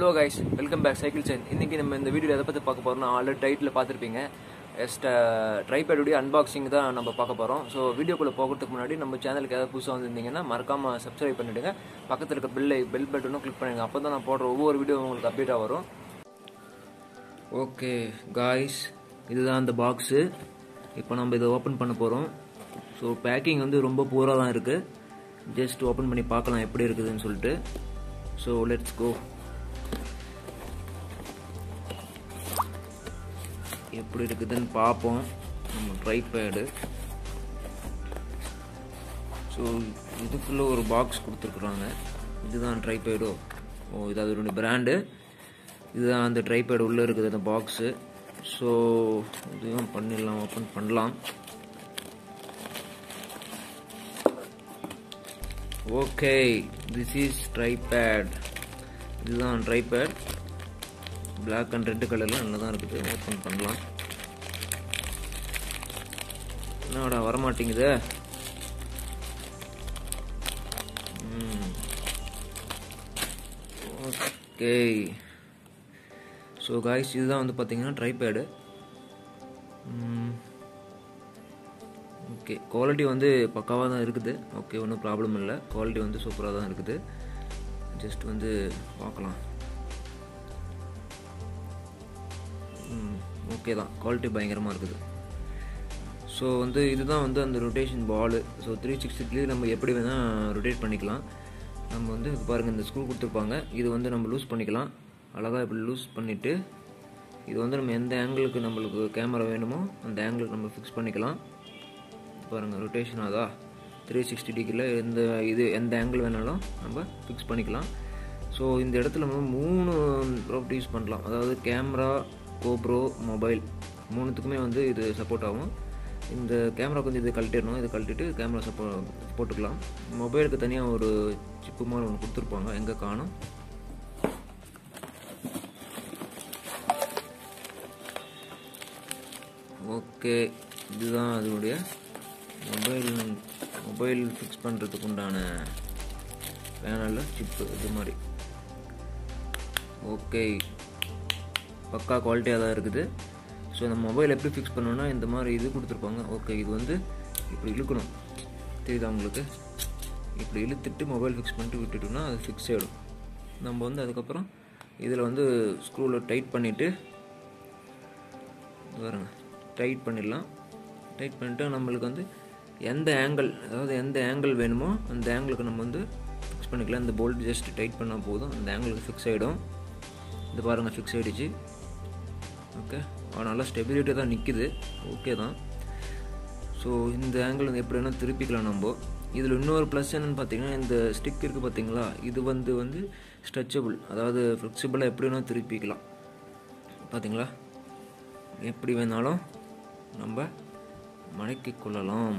hello guys welcome back cycle chain இன்னைக்கு நம்ம இந்த வீடியோ எதை பற்றி பார்க்க போறோம்னா ஆல்ரெடி டைட்டில் பார்த்துருப்பீங்க எஸ்ட் ட்ரைபேடுடைய அன்பாக்சிங் தான் நம்ம பார்க்க போகிறோம் ஸோ வீடியோக்குள்ளே போகிறதுக்கு முன்னாடி நம்ம சேனலுக்கு ஏதாவது புதுசாக வந்திருந்தீங்கன்னா மறக்காமல் சப்ஸ்கிரைப் பண்ணிவிடுங்க பக்கத்தில் இருக்க பெல்லை பெல் பட்டனும் கிளிக் பண்ணுங்க அப்போ தான் நான் போடுற ஒவ்வொரு வீடியோ உங்களுக்கு அப்டேட்டாக வரும் ஓகே காய்ஸ் இதுதான் அந்த பாக்ஸு இப்போ நம்ம இதை ஓப்பன் பண்ண போகிறோம் ஸோ பேக்கிங் வந்து ரொம்ப பூராக தான் இருக்குது ஜஸ்ட் ஓப்பன் பண்ணி பார்க்கலாம் எப்படி இருக்குதுன்னு சொல்லிட்டு ஸோ லெட்ஸ் கோ எப்படி இருக்குதுன்னு பார்ப்போம் நம்ம ட்ரைபேடு ஸோ இதுக்குள்ளே ஒரு பாக்ஸ் கொடுத்துருக்குறாங்க இதுதான் ட்ரைபேடோ ஓ இது அதோடைய பிராண்டு இதுதான் அந்த ட்ரைபேடு உள்ளே இருக்குது அந்த பாக்ஸு ஸோ இதுவும் பண்ணிடலாம் ஓப்பன் பண்ணலாம் ஓகே திஸ் இஸ் ட்ரைபேட் இதுதான் ட்ரைபேட் பிளாக் அண்ட் ரெட் கலரில் நல்லா தான் இருக்குது ஓப்பன் பண்ணலாம் என்னடா வரமாட்டேங்குது ஓகே ஸோ காய்ஸ் இதுதான் வந்து பார்த்தீங்கன்னா ட்ரைபேடு ஓகே குவாலிட்டி வந்து பக்காவாக தான் இருக்குது ஓகே ஒன்றும் ப்ராப்ளம் இல்லை குவாலிட்டி வந்து சூப்பராக தான் இருக்குது ஜஸ்ட் வந்து பார்க்கலாம் ஓகே தான் குவாலிட்டி பயங்கரமாக இருக்குது ஸோ வந்து இதுதான் வந்து அந்த rotation ball so three sixty நம்ம எப்படி வேணால் ரொட்டேட் பண்ணிக்கலாம் நம்ம வந்து பாருங்கள் இந்த ஸ்க்ரூ கொடுத்துருப்பாங்க இது வந்து நம்ம லூஸ் பண்ணிக்கலாம் அழகாக இப்படி லூஸ் பண்ணிவிட்டு இது வந்து நம்ம எந்த ஆங்கிளுக்கு நம்மளுக்கு கேமரா வேணுமோ அந்த ஆங்கிளுக்கு நம்ம ஃபிக்ஸ் பண்ணிக்கலாம் பாருங்கள் ரொட்டேஷன் ஆதா த்ரீ சிக்ஸ்டி டிகிரியில் எந்த இது எந்த ஆங்கிள் வேணாலும் நம்ம ஃபிக்ஸ் பண்ணிக்கலாம் ஸோ இந்த இடத்துல நம்ம மூணு ப்ராப்பர்ட்டி யூஸ் பண்ணலாம் அதாவது கேமரா கோப்ரோ மொபைல் மூணுத்துக்குமே வந்து இது சப்போர்ட் ஆகும் இந்த கேமரா கொஞ்சம் இது கழட்டிடணும் இதை கழட்டிட்டு கேமரா சப்போ போட்டுக்கலாம் மொபைலுக்கு தனியாக ஒரு சிப்பு மாதிரி ஒன்று கொடுத்துருப்பாங்க எங்கே காணும் ஓகே இதுதான் அதனுடைய மொபைல் மொபைல் ஃபிக்ஸ் பண்ணுறதுக்கு உண்டான பேனலில் சிப்பு இது மாதிரி ஓகே பக்கா குவாலிட்டியாக தான் இருக்குது ஸோ இந்த மொபைல் எப்படி ஃபிக்ஸ் பண்ணணும்னா இந்த மாதிரி இது கொடுத்துருப்பாங்க ஓகே இது வந்து இப்படி இழுக்கணும் தெரியுதா உங்களுக்கு இப்படி இழுத்துட்டு மொபைல் ஃபிக்ஸ் பண்ணிட்டு விட்டுட்டோம்னா அது ஃபிக்ஸ் ஆகிடும் நம்ம வந்து அதுக்கப்புறம் இதில் வந்து ஸ்க்ரூவில் டைட் பண்ணிவிட்டு பாருங்க டைட் பண்ணிடலாம் டைட் பண்ணிவிட்டு நம்மளுக்கு வந்து எந்த ஆங்கிள் அதாவது எந்த ஆங்கிள் வேணுமோ அந்த ஆங்கிளுக்கு நம்ம வந்து ஃபிக்ஸ் பண்ணிக்கலாம் இந்த போல்ட் ஜஸ்ட் டைட் பண்ணால் போதும் அந்த ஆங்கிளுக்கு ஃபிக்ஸ் ஆகிடும் இது பாருங்கள் ஃபிக்ஸ் ஆகிடுச்சு ஓகே நல்லா ஸ்டெபிலிட்டி தான் நிற்கிது ஓகே தான் ஸோ இந்த ஆங்கிள் வந்து எப்படி வேணால் திருப்பிக்கலாம் நம்ம இதில் இன்னொரு ப்ளஸ் என்னென்னு பார்த்தீங்கன்னா இந்த ஸ்டிக் இருக்குது பார்த்தீங்களா இது வந்து வந்து ஸ்ட்ரெச்சபிள் அதாவது ஃப்ளெக்சிபிளாக எப்படி வேணால் திருப்பிக்கலாம் பார்த்தீங்களா எப்படி வேணாலும் நம்ம மடக்கி கொள்ளலாம்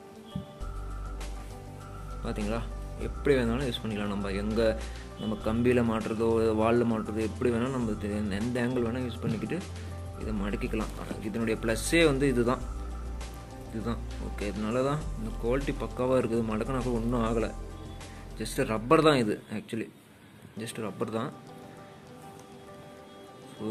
பார்த்தீங்களா எப்படி வேணாலும் யூஸ் பண்ணிக்கலாம் நம்ம எங்கே நம்ம கம்பியில் மாட்டுறதோ வாலில் மாட்டுறதோ எப்படி வேணாலும் நம்ம எந்த ஆங்கிள் வேணால் யூஸ் பண்ணிக்கிட்டு இதை மடக்கிக்கலாம் இதனுடைய ப்ளஸ்ஸே வந்து இதுதான் இதுதான் ஓகே இதனால தான் இந்த குவாலிட்டி பக்காவாக இருக்குது மடக்கினாக்க ஒன்றும் ஆகலை ஜஸ்ட் ரப்பர் தான் இது ஆக்சுவலி ஜஸ்ட் ரப்பர் தான் ஸோ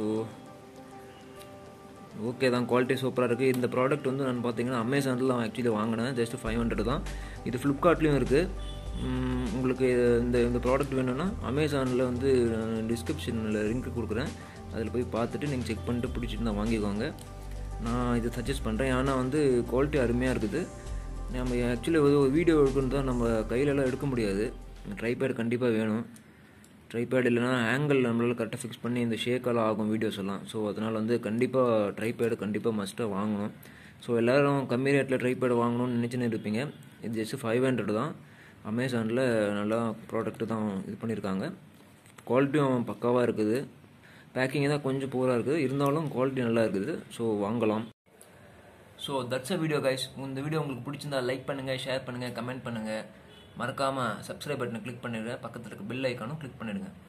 ஓகே தான் குவாலிட்டி சூப்பராக இருக்குது இந்த ப்ராடக்ட் வந்து நான் பார்த்தீங்கன்னா அமேசானில் தான் ஆக்சுவலி வாங்கினேன் ஜஸ்ட் ஃபைவ் ஹண்ட்ரட் தான் இது ஃப்ளிப்கார்ட்லேயும் இருக்குது உங்களுக்கு இந்த இந்த ப்ராடக்ட் வேணும்னா அமேசானில் வந்து டிஸ்கிரிப்ஷனில் லிங்க் கொடுக்குறேன் அதில் போய் பார்த்துட்டு நீங்கள் செக் பண்ணிட்டு பிடிச்சிட்டு தான் வாங்கிக்கோங்க நான் இதை சஜஸ்ட் பண்ணுறேன் ஏன்னா வந்து குவாலிட்டி அருமையாக இருக்குது நம்ம ஆக்சுவலி ஒரு வீடியோ எடுக்கணும் தான் நம்ம கையிலலாம் எடுக்க முடியாது ட்ரைபேட் கண்டிப்பாக வேணும் ட்ரைபேட் இல்லைனா ஆங்கிள் நம்மளால் கரெக்டாக ஃபிக்ஸ் பண்ணி இந்த ஷேக்கெல்லாம் ஆகும் வீடியோஸ் எல்லாம் ஸோ அதனால் வந்து கண்டிப்பாக ட்ரைபேடு கண்டிப்பாக மஸ்ட்டாக வாங்கணும் ஸோ எல்லோரும் கம்மி ரேட்டில் ட்ரைபேடு வாங்கணும்னு நினச்சின்னு இருப்பீங்க இது ஜஸ்ட் ஃபைவ் ஹண்ட்ரட் தான் அமேசானில் நல்லா ப்ராடக்ட்டு தான் இது பண்ணியிருக்காங்க குவாலிட்டியும் பக்காவாக இருக்குது பேக்கிங் தான் கொஞ்சம் பூராக இருக்குது இருந்தாலும் குவாலிட்டி நல்லா இருக்குது ஸோ வாங்கலாம் so that's a video guys இந்த வீடியோ உங்களுக்கு பிடிச்சிருந்தா லைக் பண்ணுங்கள் ஷேர் பண்ணுங்கள் கமெண்ட் பண்ணுங்கள் மறக்காமல் சப்ஸ்கிரைப் பட்டனை கிளிக் பண்ணிடுங்க பக்கத்தில் இருக்க பெல் ஐக்கானும் கிளிக் பண்ணிடுங்க